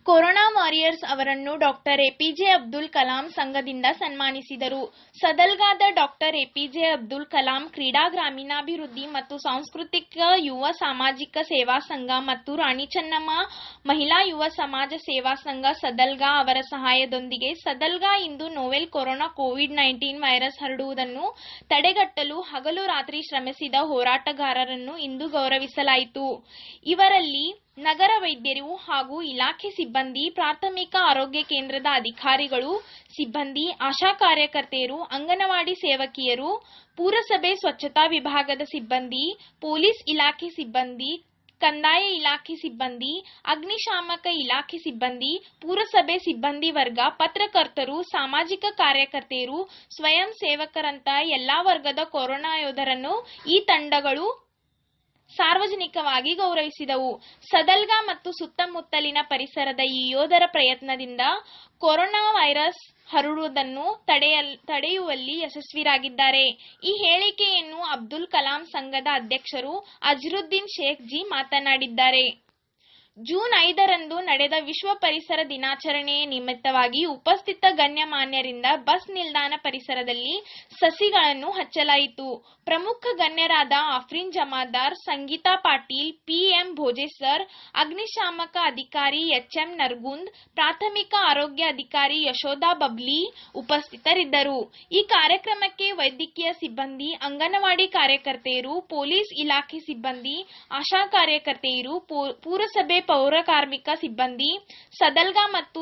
corona warriors ಅವರನ್ನು doctor APJ Abdul Kalam ಸಂಘದಿಂದ ಸನ್ಮಾನಿಸಿದರು ಸದಲ್ಗಾದ ಡಾಕ್ಟರ್ ಎಪಿಜೆ ಅಬ್ದುಲ್ ಕಲಾಂ ಕ್ರೀಡಾ ಗ್ರಾಮೀಣಾಭಿವೃದ್ಧಿ ಮತ್ತು ಸಾಂಸ್ಕೃತಿಕ ಯುವ ಸಾಮಾಜಿಕ ಸೇವಾ ಸಂಘ ಮತ್ತು ರಾಣಿ ಚೆನ್ನಮ್ಮ ಮಹಿಳಾ ಯುವ ಸಮಾಜ ಸೇವಾ ಸಂಘ ಸದಲ್ಗಾ ಅವರ ಸಹಾಯದೊಂದಿಗೆ ಸದಲ್ಗಾ ಇಂದು novel corona COVID nineteen virus ಹರಡುವುದನ್ನು ತಡೆಗಟ್ಟಲು ಹಗಲು ರಾತ್ರಿ ಶ್ರಮಿಸಿದ ಹೋರಾಟಗಾರರನ್ನು ಇಂದು ಗೌರವಿಸಲಾಯಿತು ಇವರಲ್ಲಿ ನಗರ ವೈದ್ಯರು ಹಾಗೂ ಇಲಾಖೆ ಸಿಬ್ಬಂದಿ ಪ್ರಾಥಮಿಕ ಆರೋಗ್ಯ ಕೇಂದ್ರದ ಅಧಿಕಾರಿಗಳು ಸಿಬ್ಬಂದಿ ಆಶಾ ಕಾರ್ಯಕರ್ತೆಯರು ಅಂಗನವಾಡಿ ಸೇವಕಿಯರು ಪುರಸಭೆ ಸ್ವಚ್ಛತಾ ವಿಭಾಗದ ಸಿಬ್ಬಂದಿ ಪೊಲೀಸ್ ಇಲಾಖೆ ಸಿಬ್ಬಂದಿ ಕಂದಾಯ ಇಲಾಖೆ ಸಿಬ್ಬಂದಿ ಅಗ್ನಿಶಾಮಕ ಇಲಾಖೆ ಸಿಬ್ಬಂದಿ ಪುರಸಭೆ ಸಿಬ್ಬಂದಿ ವರ್ಗ ಪತ್ರಕರ್ತರು ಸಾಮಾಜಿಕ ಕಾರ್ಯಕರ್ತೆಯರು ಸ್ವಯಂ ಸೇವಕರಂತ ಎಲ್ಲಾ ವರ್ಗದ ಕೊರೋನಾ ಯೋಧರನ್ನು ಈ ತಂಡಗಳು ಸಾರ್ವಜನಿಕವಾಗಿ ಗೌರವಿಸಿದವು ಸದಲ್ಗಾ ಮತ್ತು ಸುತ್ತಮುತ್ತಲಿನ ಪರಿಸರದ ಈ ಯೋಧರ ಪ್ರಯತ್ನದಿಂದ ಕೊರೋನಾ ವೈರಸ್ ಹರಡುವುದನ್ನು ತಡೆಯಲ್ ತಡೆಯುವಲ್ಲಿ ಯಶಸ್ವಿರಾಗಿದ್ದಾರೆ ಈ ಹೇಳಿಕೆಯನ್ನು ಅಬ್ದುಲ್ ಕಲಾಂ ಸಂಘದ ಅಧ್ಯಕ್ಷರು ಅಜರುದ್ದೀನ್ ಶೇಖ್ ಜಿ ಮಾತನಾಡಿದ್ದಾರೆ ಜೂನ್ ಐದರಂದು ನಡೆದ ವಿಶ್ವ ಪರಿಸರ ದಿನಾಚರಣೆಯ ನಿಮಿತ್ತವಾಗಿ ಉಪಸ್ಥಿತ ಗಣ್ಯಮಾನ್ಯರಿಂದ ಬಸ್ ನಿಲ್ದಾಣ ಪರಿಸರದಲ್ಲಿ ಸಸಿಗಳನ್ನು ಹಚ್ಚಲಾಯಿತು ಪ್ರಮುಖ ಗಣ್ಯರಾದ ಆಫ್ರಿನ್ ಜಮಾದಾರ್ ಸಂಗೀತಾ ಪಾಟೀಲ್ ಪಿಎಂ ಭೋಜೇಸರ್ ಅಗ್ನಿಶಾಮಕ ಅಧಿಕಾರಿ ಎಚ್ಎಂ ನರ್ಗುಂದ್ ಪ್ರಾಥಮಿಕ ಆರೋಗ್ಯ ಅಧಿಕಾರಿ ಯಶೋಧಾ ಬಬ್ಲಿ ಉಪಸ್ಥಿತರಿದ್ದರು ಈ ಕಾರ್ಯಕ್ರಮಕ್ಕೆ ವೈದ್ಯಕೀಯ ಸಿಬ್ಬಂದಿ ಅಂಗನವಾಡಿ ಕಾರ್ಯಕರ್ತೆಯರು ಪೊಲೀಸ್ ಇಲಾಖೆ ಸಿಬ್ಬಂದಿ ಆಶಾ ಕಾರ್ಯಕರ್ತೆಯರು ಪೂ- ಪುರಸಭೆ ಪೌರ ಕಾರ್ಮಿಕ ಸಿಬ್ಬಂದಿ ಸದಲ್ಗಾ ಮತ್ತು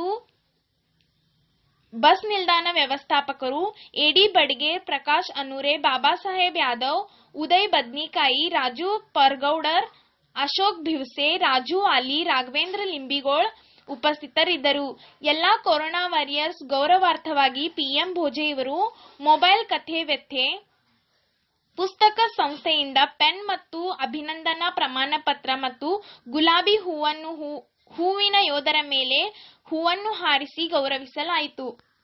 ಬಸ್ ನಿಲ್ದಾಣ ವ್ಯವಸ್ಥಾಪಕರು ಎಡಿ ಬಡ್ಗೇರ್ ಪ್ರಕಾಶ್ ಅನುರೆ ಬಾಬಾ ಸಾಹೇಬ್ ಯಾದವ್ ಉದಯ್ ಬದ್ನಿಕಾಯಿ ರಾಜು ಪರ್ಗೌಡರ್ ಅಶೋಕ್ ಭಿವ್ಸೆ ರಾಜು ಅಲಿ ರಾಘವೇಂದ್ರ ಲಿಂಬಿಗೋಳ್ ಉಪಸ್ಥಿತರಿದ್ದರು ಎಲ್ಲಾ ಕೊರೋನಾ ವಾರಿಯರ್ಸ್ ಗೌರವಾರ್ಥವಾಗಿ ಪಿಎಂ ಭೋಜೆ ಇವರು ಮೊಬೈಲ್ ಕಥೆ ವ್ಯಥೆ ಪುಸ್ತಕ ಸಂಸ್ಥೆಯಿಂದ ಪೆನ್ ಮತ್ತು ಅಭಿನಂದನಾ ಪ್ರಮಾಣ ಪತ್ರ ಮತ್ತು ಗುಲಾಬಿ ಹೂವನ್ನು ಹೂ- ಹೂವಿನ ಯೋಧರ ಮೇಲೆ ಹೂವನ್ನು ಹಾರಿಸಿ ಗೌರವಿಸಲಾಯಿತು